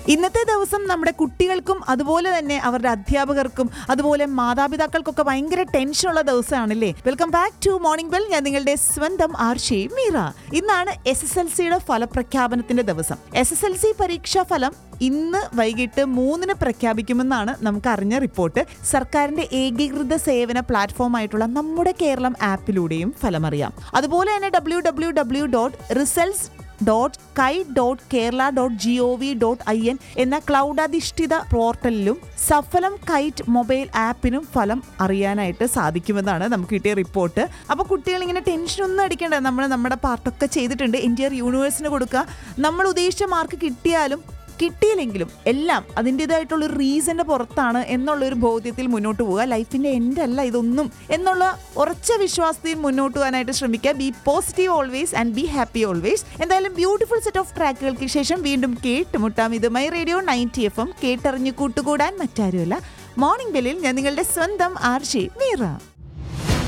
ഇന്നത്തെ ദിവസം നമ്മുടെ കുട്ടികൾക്കും അതുപോലെ തന്നെ അവരുടെ അധ്യാപകർക്കും അതുപോലെ മാതാപിതാക്കൾക്കൊക്കെ ഭയങ്കര ടെൻഷനുള്ള ദിവസമാണല്ലേ welcome back to morning bell ഞാൻ നിങ്ങളുടെ സ്വന്തം ആർഷി മീറ ഇന്നാണ് എസ് എസ് എൽ സിയുടെ ഫലപ്രഖ്യാപനത്തിന്റെ ദിവസം എസ് എസ് എൽ സി പരീക്ഷാ ഫലം ഇന്ന് വൈകിട്ട് മൂന്നിന് പ്രഖ്യാപിക്കുമെന്നാണ് നമുക്ക് അറിഞ്ഞ റിപ്പോർട്ട് സർക്കാരിന്റെ ഏകീകൃത സേവന പ്ലാറ്റ്ഫോം ആയിട്ടുള്ള നമ്മുടെ കേരളം ആപ്പിലൂടെയും ഫലമറിയാം അതുപോലെ തന്നെ W W W dot results dot kite dot Kerala dot G O V dot I N എന്ന ക്ലൗഡ് അധിഷ്ഠിത പോർട്ടലിലും സഫലം കൈറ്റ് മൊബൈൽ ആപ്പിനും ഫലം അറിയാനായിട്ട് സാധിക്കുമെന്നാണ് നമുക്ക് കിട്ടിയ റിപ്പോർട്ട് അപ്പോൾ കുട്ടികൾ ഇങ്ങനെ ടെൻഷൻ ഒന്നും അടിക്കേണ്ട നമ്മൾ നമ്മുടെ പാർട്ടൊക്കെ ചെയ്തിട്ടുണ്ട് ഇന്ത്യർ യൂണിവേഴ്സിന് കൊടുക്കുക നമ്മൾ ഉദ്ദേശിച്ച മാർക്ക് കിട്ടിയാലും കിട്ടിയില്ലെങ്കിലും എല്ലാം അതിൻ്റെതായിട്ടുള്ള ഒരു റീസന്റെ പുറത്താണ് എന്നുള്ളൊരു ബോധ്യത്തിൽ മുന്നോട്ട് പോവുക ലൈഫിന്റെ എൻ്റെ അല്ല ഇതൊന്നും എന്നുള്ള ഉറച്ച വിശ്വാസത്തിൽ മുന്നോട്ട് പോകാനായിട്ട് ശ്രമിക്കുക be positive always and be happy always എന്തായാലും ബ്യൂട്ടിഫുൾ സെറ്റ് ഓഫ് ട്രാക്കുകൾക്ക് ശേഷം വീണ്ടും കേട്ടുമുട്ടാം ഇത് my radio ninety F M കേട്ടറിഞ്ഞ് കൂട്ടുകൂടാൻ മറ്റാരുമല്ല മോർണിംഗ് ബെല്ലിൽ ഞാൻ നിങ്ങളുടെ സ്വന്തം ആർഷി മീറ